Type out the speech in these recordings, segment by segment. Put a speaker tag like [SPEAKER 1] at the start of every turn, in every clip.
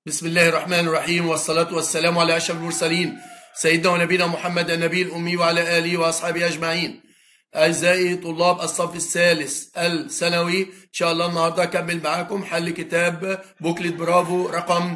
[SPEAKER 1] بسم الله الرحمن الرحيم والصلاة والسلام على أشرف المرسلين سيدنا ونبينا محمد النبي الأمي وعلى آله وأصحابه أجمعين أعزائي طلاب الصف الثالث الثانوي إن شاء الله النهاردة أكمل معاكم حل كتاب بوكلت برافو رقم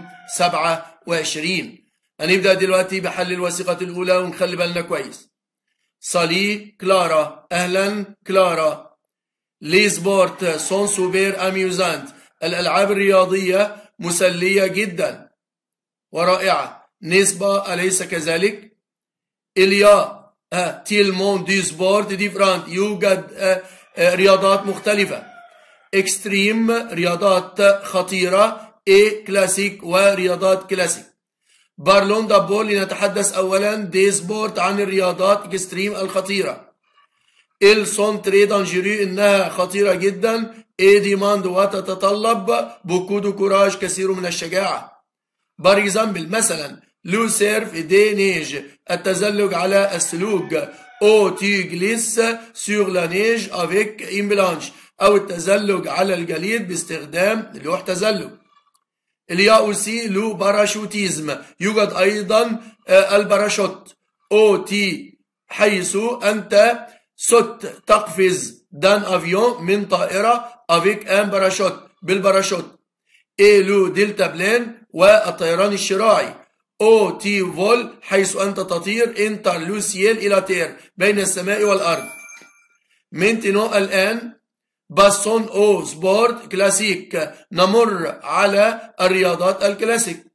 [SPEAKER 1] 27 هنبدأ دلوقتي بحل الوثيقة الأولى ونخلي بالنا كويس صالي كلارا أهلا كلارا لي سبورت سون سوبر أميوزانت الألعاب الرياضية مسلية جدا ورائعة نسبة أليس كذلك؟ إليا تيلمون دي سبورت ديفرانت يوجد رياضات مختلفة اكستريم رياضات خطيرة اي كلاسيك ورياضات كلاسيك بارلون دابول لنتحدث أولا دي سبورت عن الرياضات اكستريم الخطيرة إل سون تري دانجيرو إنها خطيرة جدا اي ديماند وتتطلب بوكو دو كوراج كثير من الشجاعة بار اكزامبل مثلا لو سيرف دي نيج التزلج على السلوج او تي جليس سور لا نيج افيك ان بلانش او التزلج على الجليد باستخدام لوح تزلج اليا اوسي لو باراشوتيزم يوجد ايضا الباراشوت او تي حيث انت ست تقفز دان افيون من طائره افيك ان باراشوت بالباراشوت اي لو دلتا بلان والطيران الشراعي او تي فول حيث انت تطير انتر لو سيل الى تير بين السماء والارض مينتينو الان باسون او سبورت كلاسيك نمر على الرياضات الكلاسيك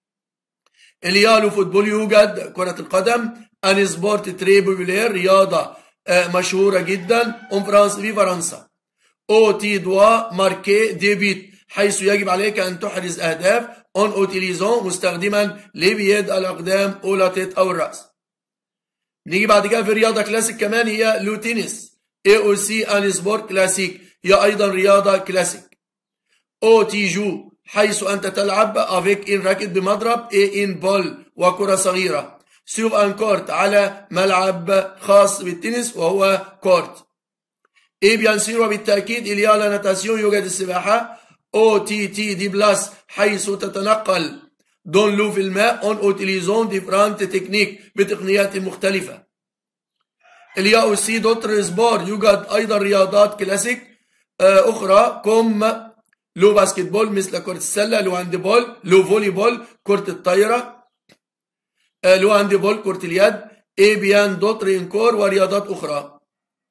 [SPEAKER 1] اليالو فوتبول يوجد كرة القدم ان سبورت تري بوبولير رياضة مشهورة جدا ام فرانس في فرنسا او تي دوا ماركي ديبيت حيث يجب عليك ان تحرز اهداف اون اوتيليزون مستخدما لبيد الاقدام او لاتيت او الراس نيجي بعد كده في رياضة كلاسيك كمان هي لو تنس اي او سي ان سبورت كلاسيك هي ايضا رياضة كلاسيك او تي جو حيث انت تلعب افيك ان راكت بمضرب اي ان بول وكرة صغيرة سيغ ان كورت على ملعب خاص بالتنس وهو كورت اي بيان سير وبالتاكيد اليا لا ناتاسيون يوجد السباحه او تي تي دي بلاس حيث تتنقل دون لو في الماء اون اوتيليزون ديفرانت تكنيك بتقنيات مختلفه اليا او سي دوتر سبور يوجد ايضا رياضات كلاسيك اخرى كم لو باسكتبول مثل كرة السلة لو هاند بول لو فولي بول كرة الطايرة لو هاند بول كرة اليد اي بيان دوتر انكور ورياضات اخرى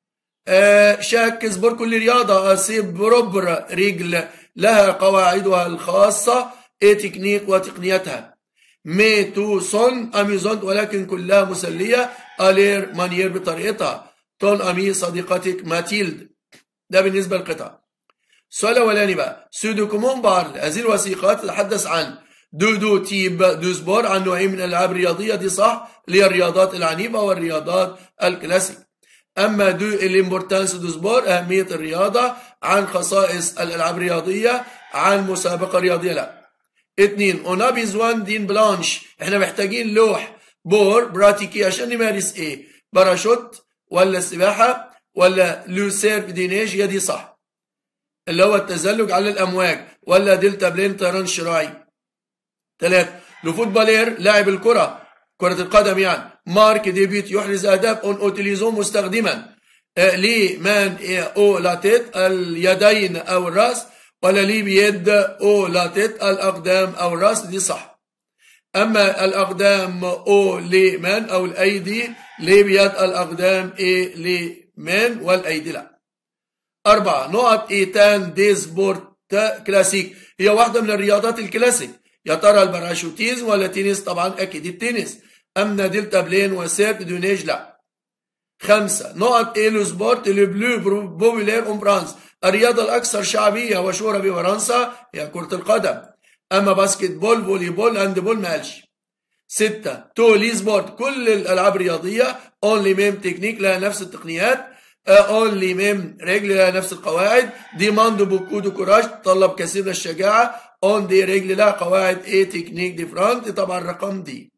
[SPEAKER 1] شاك سبور كل رياضة سيب بروبر رجل لها قواعدها الخاصة اي تكنيك وتقنيتها مي تو سون اميزون ولكن كلها مسلية الير مانير بطريقتها تون امي صديقتك ماتيلد ده بالنسبة للقطع السؤال الاولاني بقى سودوكومون بار هذه الوثيقات تتحدث عن دو دو تيب دو سبور عن نوعين من الالعاب الرياضية دي صح اللي هي الرياضات العنيفة والرياضات الكلاسيك أما دو الامبورتانس دو سبور أهمية الرياضة عن خصائص الألعاب الرياضية عن مسابقة رياضية لا اتنين اون بيزوان دين بلانش احنا محتاجين لوح بور براتيكي عشان نمارس ايه باراشوت ولا السباحة ولا لو سيرف دينيج هي دي صح اللي هو التزلج على الأمواج ولا دلتا بلين طيران شراعي ثلاثة لو فوتبالير لاعب الكرة كرة القدم يعني مارك ديبيت يحرز أهداف أون أوتيليزون مستخدما آه لي مان أو لاتيت اليدين أو الرأس ولا لي بيد أو لاتيت الأقدام أو الرأس دي صح أما الأقدام أو لي مان أو الأيدي لي بيد الأقدام إي لي مان والأيدي لا أربعة نقط إيتان دي سبورت كلاسيك هي واحدة من الرياضات الكلاسيك يا ترى الباراشوتيزم ولا تنس طبعا أكيد التنس أما دلتا بلين وسيرك دونيج لا خمسة نقط إيلو سبورت اللي بلو بوبولير أم فرانس الرياضة الأكثر شعبية وشهرة بفرنسا هي كرة القدم أما باسكت بول فولي بول هاند بول ما قالش ستة تولي سبورت كل الألعاب الرياضية أونلي ميم تكنيك لها نفس التقنيات اونلي ميم رجل لها نفس القواعد ديماندو بوكو دو كوراج تطلب كثير من الشجاعة اون دي رجل لها قواعد ايه تكنيك ديفرانت طبعا رقم دي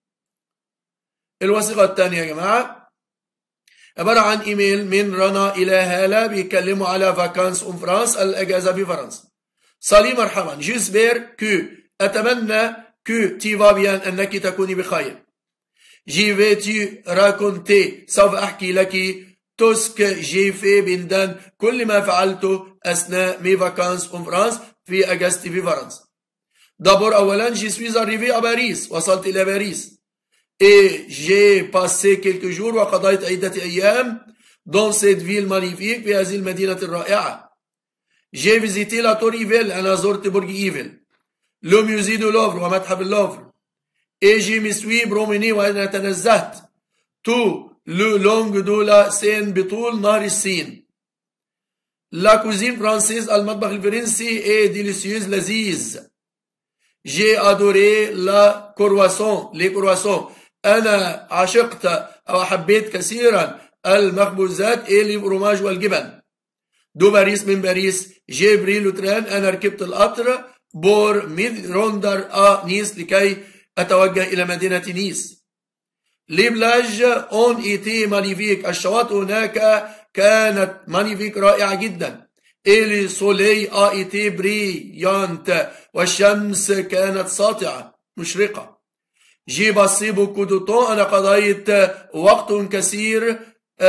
[SPEAKER 1] الوثيقة الثانية يا جماعة عبارة عن ايميل من رنا إلى هالة بيتكلموا على فاكانس أم فرانس الأجازة في فرنسا صلي مرحبا جيسبير كو أتمنى que tu vas bien أنك تكوني بخير J'y vais-tu raconter سوف أحكي لك tout ce que j'ai fait بندان كل ما فعلته أثناء mes vacances en France في أجازتي في فرنسا D'abord أولا je suis arrivé à Paris وصلت إلى باريس et j'ai passé quelques jours وقضيت عدة أيام dans cette ville magnifique في هذه المدينة الرائعة j'ai visité la tour Eiffel أنا زرت برج إيفل le musée de Louvre ومتحف اللوفر et je me suis promené وأنا تنزهت tout le long de la Seine بطول نهر السين la cuisine française المطبخ الفرنسي est délicieuse لذيذ j'ai adoré la croissant les croissants أنا عشقت أو حبيت كثيرا المخبوزات اللي الفرماج والجبن دو باريس من باريس جبريل وتران أنا ركبت القطر بور ميد روندر آ نيس لكي أتوجه إلى مدينة نيس لي بلاج اون ايتي مانيفيك الشواطئ هناك كانت مانيفيك رائعة جدا إلي سولي آ ايتي بريانت والشمس كانت ساطعة مشرقة جي باسي بوكو دو طون أنا قضيت وقت كثير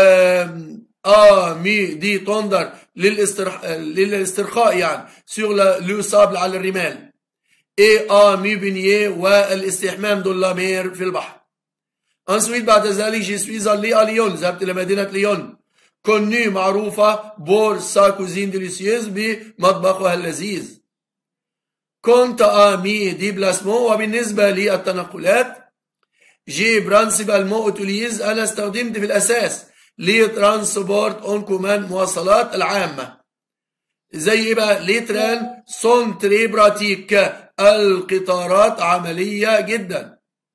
[SPEAKER 1] آ مي دي توندر للاسترخ... للاسترخاء يعني سور لو سابل على الرمال اي ا مي بنيه والاستحمام دون لامير في البحر انسويت بعد ذلك جي سويز لي ليون ذهبت الى مدينه ليون كوني معروفة بور سا كوزين ديليسيوز بمطبخها اللذيذ كنت آمي دي بلاسمون وبالنسبة للتنقلات جي برانسيبالمون اوتوليز أنا استخدمت في الأساس لترانسبورت اون كومان مواصلات العامة زي ايه بقى ليتران سون تري براتيك القطارات عملية جدا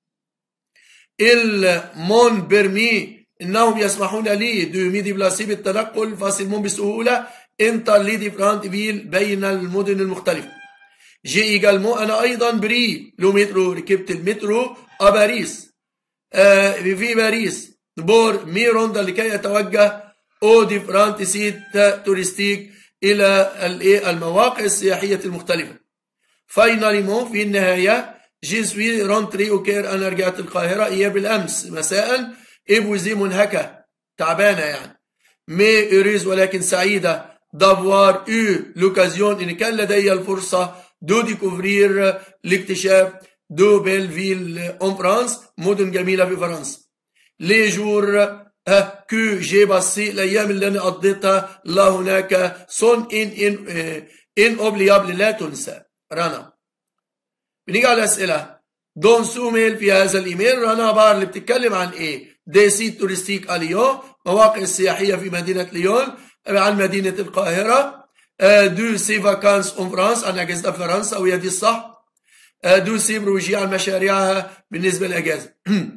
[SPEAKER 1] المون بيرمي انهم يسمحون لي دو مي ديبلاسي بالتنقل فاسلمون بسهولة انتر لي ديفرانت فيل بين المدن المختلفة جي ايجالمون انا ايضا بري لو مترو ركبت المترو ا باريس آه في باريس بور ميروندا لكي يتوجه او ديفرانت سيت توريستيك الى المواقع السياحيه المختلفه فايناليمون في النهايه جي سوي رونتري اوكير انا رجعت القاهره اياه بالامس مساء ابوزي منهكه تعبانه يعني مي اوريز ولكن سعيده دافوار او لوكازيون ان كان لدي الفرصه دو ديكوفرير لاكتشاف دو بيلفيل اون فرانس مدن جميله في فرنسا لي جور كو جي باسي الايام اللي انا قضيتها لا هناك سون ان ان ان اوبليابل لا تنسى رنا بنيجي على الاسئله دون سوميل في هذا الايميل رنا بار اللي بتتكلم عن ايه دي سيت توريستيك اليون مواقع السياحيه في مدينه ليون عن مدينه القاهره دو سي فاكانس اون فرانس انا اجازه فرنسا وهي دي الصح دو سي بروجي عن مشاريعها بالنسبه للاجازه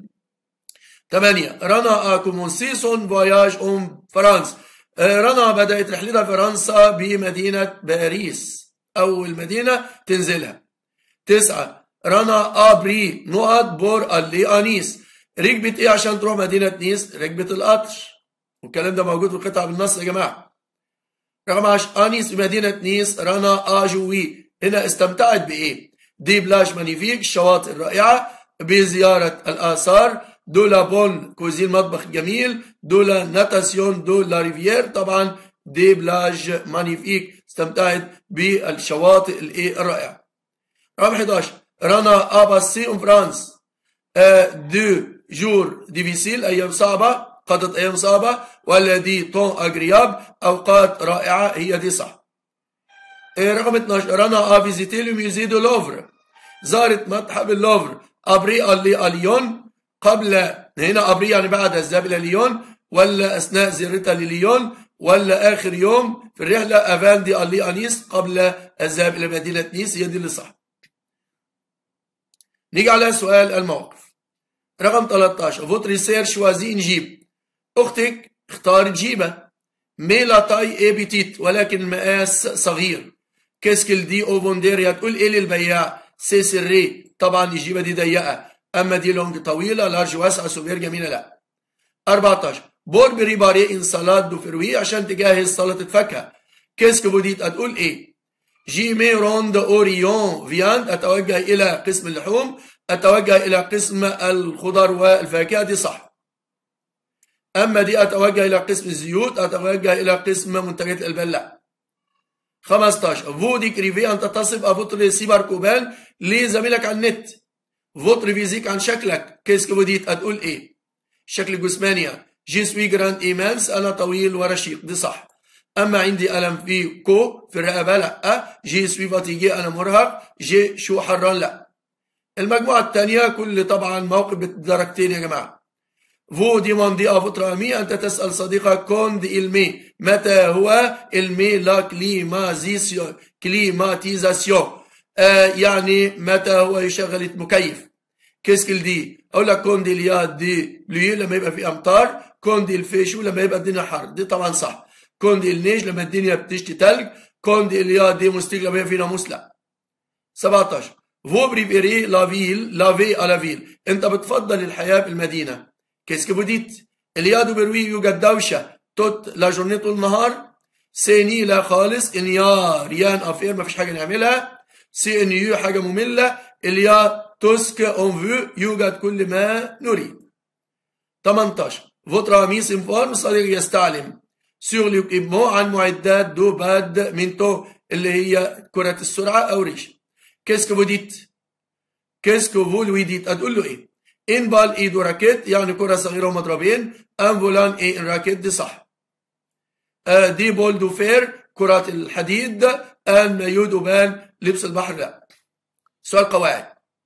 [SPEAKER 1] ثمانية رنا كومونسي سون فواياج اون فرانس رنا بدأت رحلتها فرنسا بمدينة باريس أول مدينة تنزلها تسعة رنا أبري نقط بور اللي أنيس ركبت إيه عشان تروح مدينة نيس ركبت القطر والكلام ده موجود في القطعة بالنص يا جماعة رقم 10 أنيس بمدينة نيس رنا أجوي هنا استمتعت بإيه؟ دي بلاج مانيفيك الشواطئ الرائعة بزيارة الآثار دولا بون كوزين مطبخ جميل دولا ناتاسيون دولا ريفيير طبعا دي بلاج مانيفيك استمتعت بالشواطئ الايه الرائعه رقم 11 رانا اباسي اون فرانس دو جور ديفيسيل ايام صعبه قضت ايام صعبه ولا دي طون اجرياب اوقات رائعه هي دي صح رقم 12 رانا ا فيزيتي لو ميوزي دو لوفر زارت متحف اللوفر ابري الي اليون قبل هنا أبري يعني بعد الذهاب إلى ليون ولا أثناء زيارتها لليون ولا آخر يوم في الرحلة أفان دي ألي أنيس قبل الذهاب إلى مدينة نيس هي دي اللي صح نيجي على سؤال المواقف رقم 13 فوت ريسيرش وازي نجيب أختك اختارت جيبة ميلا تاي اي بيتيت ولكن المقاس صغير كيسكل دي اوفوندير تقول ايه للبياع سي سري طبعا الجيبة دي ضيقة اما دي لونج طويله لارج واسعه سوبر جميله لا 14 بور بريباري ان سالاد دو فروي عشان تجهز سلطه فاكهه كيسك بوديت هتقول ايه جي مي روند اوريون فياند اتوجه الى قسم اللحوم اتوجه الى قسم الخضر والفاكهه دي صح اما دي اتوجه الى قسم الزيوت اتوجه الى قسم منتجات الالبان لا 15 فو ديكريفي انت تصف افوتر سيبر كوبان لزميلك على النت فوتر فيزيك عن شكلك كيسك فوديت هتقول ايه شكل الجسمانية جي سوي جراند ايمانس انا طويل ورشيق دي صح اما عندي الم في كو في الرقبه لا جي سوي فاتيجي انا مرهق جي شو حران لا المجموعه الثانيه كل طبعا موقف بالدرجتين يا جماعه فو ديماندي ا فوتر امي انت تسال صديقك كون دي المي متى هو المي لا كليمازيسيون كليماتيزاسيون آه يعني متى هو يشغل المكيف كيسكل دي اقول لك كون دي اليا دي بلوي لما يبقى في امطار كون دي الفيشو لما يبقى الدنيا حر دي طبعا صح كون دي النيج لما الدنيا بتشتي تلج كون دي اليا دي مستيق لما يبقى في ناموس لا 17 فو بريفيري لا فيل لا في على فيل انت بتفضل الحياه في المدينه كيسكي بوديت اليا دو بروي يوجد دوشه توت لا جورني طول النهار سيني لا خالص انيا ريان افير ما فيش حاجه نعملها سي ان يو حاجه ممله اليا توسك اون فو يوجد كل ما نريد 18 فوتر امي سينفورم صديق يستعلم سور ليكيبمون عن معدات دو باد مينتو اللي هي كرة السرعة أو ريش كيسكو فو ديت كيسكو فو لوي ديت هتقول له إيه إن بال إيدو راكيت يعني كرة صغيرة ومضربين أن فولان إيه إن راكيت دي صح آه دي بول دو فير كرات الحديد أن مايو بال لبس البحر لا سؤال قواعد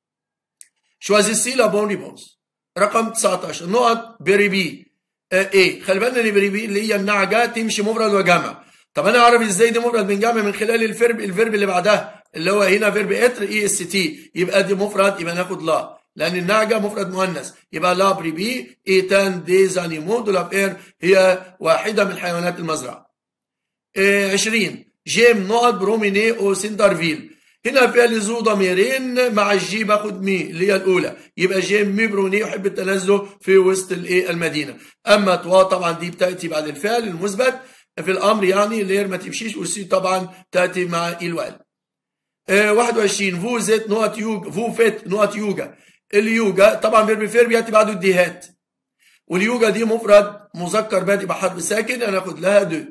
[SPEAKER 1] شوازيسي لا بون ريبونس رقم 19 نقط بريبي آه ايه خلي بالنا ان بريبي اللي هي النعجه تمشي مفرد وجمع طب انا اعرف ازاي دي مفرد من جمع من خلال الفيرب الفيرب اللي بعدها اللي هو هنا فيرب اتر اي اس تي يبقى دي مفرد يبقى ناخد لا لان النعجه مفرد مؤنث يبقى لا بريبي ايتان ديز انيمو دولابير هي واحده من حيوانات المزرعه إيه 20 جيم نقط بروميني او سنترفيل هنا فيها لزو ضميرين مع الجي باخد مي اللي هي الاولى يبقى جيم مي بروني يحب التنزه في وسط الايه المدينه اما توا طبعا دي بتاتي بعد الفعل المثبت في الامر يعني اللي هي ما تمشيش والسي طبعا تاتي مع الوال آه 21 فو زيت نقط يوجا فو فيت نقط يوجا اليوجا طبعا فيرب فير بياتي بعده الديهات واليوجا دي مفرد مذكر بادئ بحرف ساكن هناخد لها دو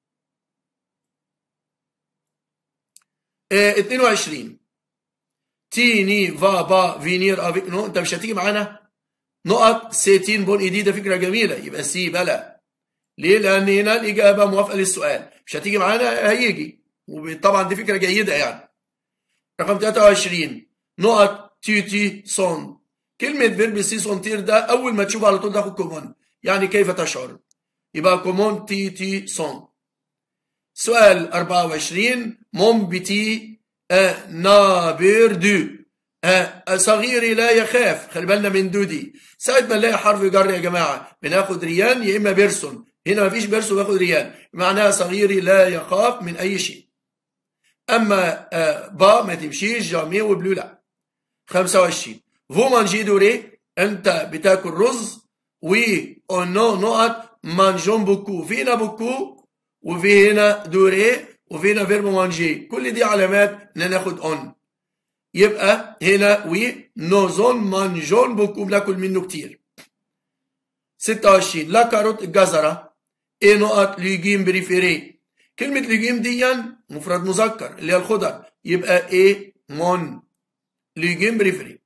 [SPEAKER 1] اه 22 تيني فا با فينير افيك نو انت مش هتيجي معانا نقط سيتين بون ايدي ده فكره جميله يبقى سي بلا ليه لان هنا الاجابه موافقه للسؤال مش هتيجي معانا هيجي وطبعا دي فكره جيده يعني رقم 23 نقط تي تي سون كلمه فيرب سي سونتير ده اول ما تشوف على طول تاخد كومون يعني كيف تشعر يبقى كومون تي تي سون سؤال 24 مون بتي نابير دو صغيري لا يخاف خلي بالنا من دو دي ساعة ما نلاقي حرف جر يا جماعة بناخد ريان يا إما بيرسون هنا مفيش بيرسون باخد ريان معناها صغيري لا يخاف من أي شيء أما با ما تمشيش جامي وبلو لا 25 فو مانجي دوري أنت بتاكل رز و أونو نقط مانجون بوكو فينا بوكو وفي هنا دوري وفي هنا فيرب مانجي كل دي علامات ان ناخد اون يبقى هنا وي نوزون مانجون بوكو بناكل منه كتير 26 لا كاروت الجزرة ايه نقط ليجيم بريفيري كلمة ليجيم دي مفرد مذكر اللي هي الخضر يبقى ايه مون ليجيم بريفيري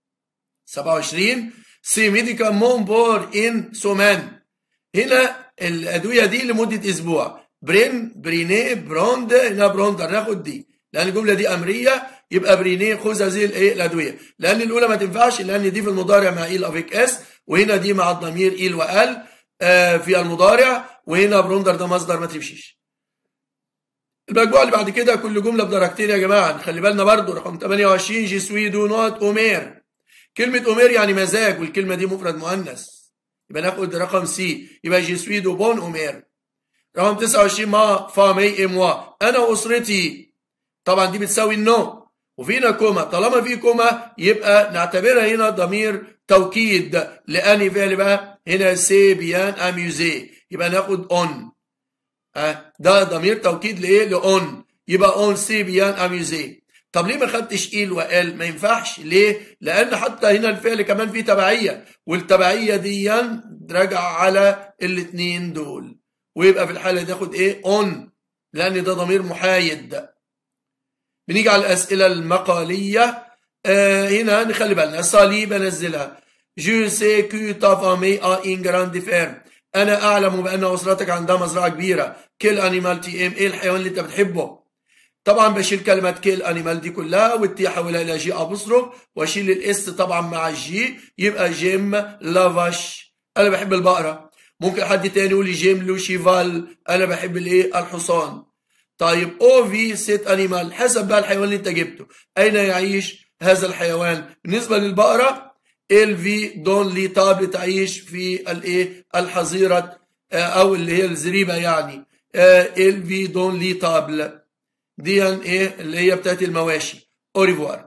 [SPEAKER 1] 27 سي ميديكا مون بور ان سومان هنا الأدوية دي لمدة أسبوع برين برينيه بروند هنا بروندر ناخد دي لان الجمله دي امريه يبقى برينيه خذ هذه الايه الادويه لان الاولى ما تنفعش لان دي في المضارع مع ايل افيك اس وهنا دي مع الضمير ايل وال آه في المضارع وهنا بروندر ده مصدر ما تمشيش المجموعه اللي بعد كده كل جمله بدرجتين يا جماعه خلي بالنا برضو رقم 28 جي سوي دو نوت اومير كلمه اومير يعني مزاج والكلمه دي مفرد مؤنث يبقى ناخد رقم سي يبقى جي سوي دو بون اومير رقم 29 ما فامي اموا انا واسرتي طبعا دي بتساوي النو وفينا كوما طالما في كوما يبقى نعتبرها هنا ضمير توكيد لاني فعل بقى هنا سي بيان اميوزي يبقى ناخد اون أه ده ضمير توكيد لايه لاون يبقى اون سي بيان اميوزي طب ليه ما خدتش ايل وقال ما ينفعش ليه لان حتى هنا الفعل كمان فيه تبعيه والتبعيه دي راجع على الاثنين دول ويبقى في الحاله دي ياخد ايه اون لان ده ضمير محايد بنيجي على الاسئله المقاليه آه هنا نخلي بالنا صليب انزلها جو سي كو تا فامي ا ان جراند فيرم انا اعلم بان اسرتك عندها مزرعه كبيره كل انيمال تي ام ايه الحيوان اللي انت بتحبه طبعا بشيل كلمة كيل انيمال دي كلها والتي احولها الى جي ابوستروف واشيل الاس طبعا مع الجي يبقى جيم لافاش انا بحب البقرة ممكن حد تاني يقول لي جيم لو شيفال انا بحب الايه الحصان طيب او في سيت انيمال حسب بقى الحيوان اللي انت جبته اين يعيش هذا الحيوان بالنسبة للبقرة ال في دون لي تاب تعيش في الايه الحظيرة او اللي هي الزريبة يعني ال في دون لي تابل دي ايه اللي هي بتاعت المواشي اوريفوار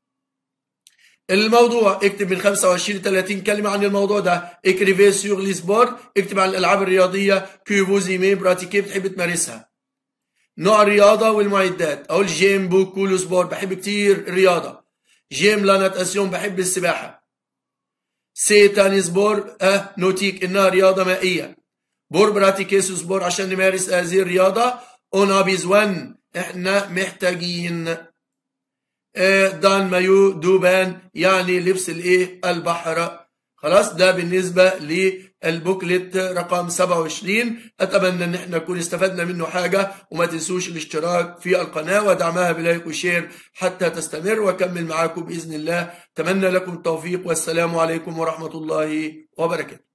[SPEAKER 1] الموضوع اكتب من 25 ل 30 كلمة عن الموضوع ده اكريفي سيغ لي سبور اكتب عن الالعاب الرياضية كي فوزي مي براتيكي بتحب تمارسها نوع الرياضة والمعدات اقول جيم بوكو لو سبور بحب كتير الرياضة جيم لا ناتاسيون بحب السباحة سي تاني سبور اه نوتيك انها رياضة مائية بور براتيكي سبور عشان نمارس هذه الرياضة اون بيزوان احنا محتاجين دان مايو دوبان يعني لبس الايه البحر خلاص ده بالنسبة للبوكلت رقم 27 اتمنى ان احنا نكون استفدنا منه حاجة وما تنسوش الاشتراك في القناة ودعمها بلايك وشير حتى تستمر واكمل معاكم بإذن الله اتمنى لكم التوفيق والسلام عليكم ورحمة الله وبركاته